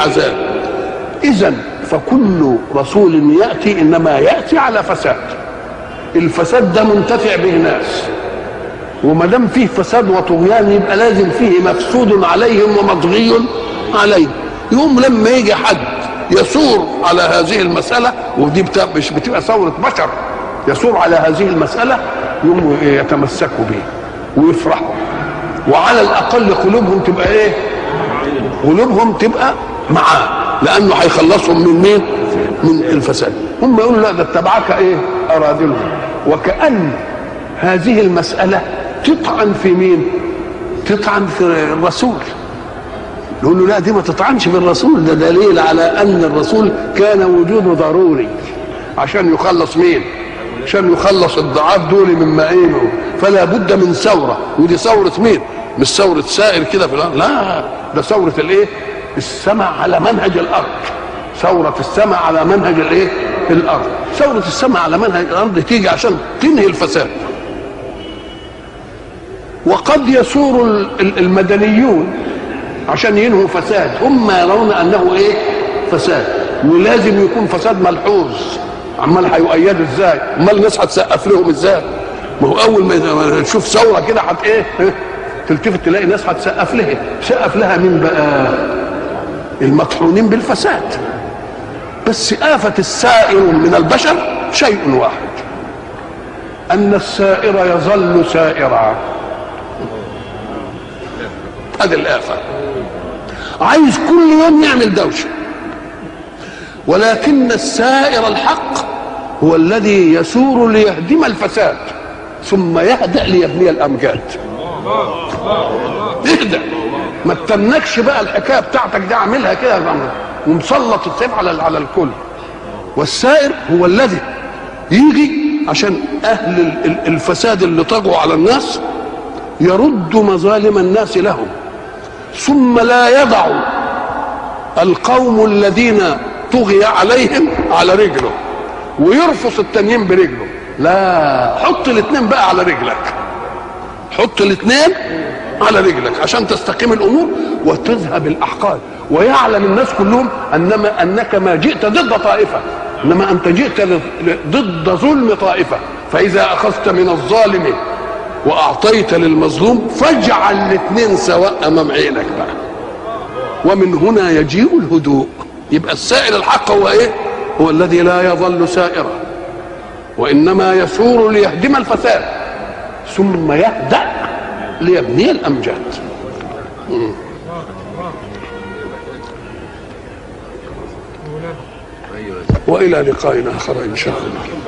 العذاب اذا فكل رسول ياتي انما ياتي على فساد الفساد ده منتفع به ناس وما دام فيه فساد وطغيان يبقى لازم فيه مفسود عليهم ومطغي عليهم يوم لما يجي حد يثور على هذه المسألة ودي بتا... مش بتبقى ثورة بشر يثور على هذه المسألة يوم يتمسكوا به ويفرحوا وعلى الأقل قلوبهم تبقى إيه؟ قلوبهم تبقى معاه لأنه هيخلصهم من مين؟ من الفساد هم يقولوا لا ده اتبعك إيه؟ أراذلهم وكأن هذه المسألة تطعن في مين؟ تطعن في الرسول نقول له لا دي ما تطعنش في الرسول ده دليل على ان الرسول كان وجوده ضروري عشان يخلص مين عشان يخلص الضعاف دول من معينه فلا بد من ثوره ودي ثوره مين مش ثوره سائر كده في الارض لا ده ثوره الايه السمع على منهج الارض ثوره السمع على منهج الايه الارض ثوره السمع على منهج الارض تيجي عشان تنهي الفساد وقد يثور المدنيون عشان ينهوا فساد هم يرون انه ايه فساد ولازم يكون فساد ملحوظ عمال هيؤيدوا ازاي امال الناس هتسقف لهم ازاي ما هو اول ما تشوف ثوره كده هت ايه تلتفت تلاقي ناس هتسقف لها سقف لها مين بقى المطحونين بالفساد بس آفة السائر من البشر شيء واحد أن السائر يظل سائرا هذه الآفة عايز كل يوم يعمل دوشه ولكن السائر الحق هو الذي يسور ليهدم الفساد ثم يهدأ ليبني الأمجاد اهدأ ما تتنكش بقى الحكايه بتاعتك دي اعملها كده ومسلط السيف على على الكل والسائر هو الذي يجي عشان اهل الفساد اللي طغوا على الناس يرد مظالم الناس لهم ثم لا يضع القوم الذين طغي عليهم على رجله ويرفص التانيين برجله لا حط الاثنين بقى على رجلك حط الاثنين على رجلك عشان تستقيم الامور وتذهب الاحقاد ويعلم الناس كلهم انما انك ما جئت ضد طائفه انما انت جئت ضد ظلم طائفه فاذا اخذت من الظالم واعطيت للمظلوم فاجعل الاثنين سواء امام عينك بقى ومن هنا يجيء الهدوء يبقى السائل الحق هو ايه هو الذي لا يظل سائرا وانما يثور ليهدم الفساد ثم يهدأ ليبني الامجاد والى لقاء اخر ان شاء الله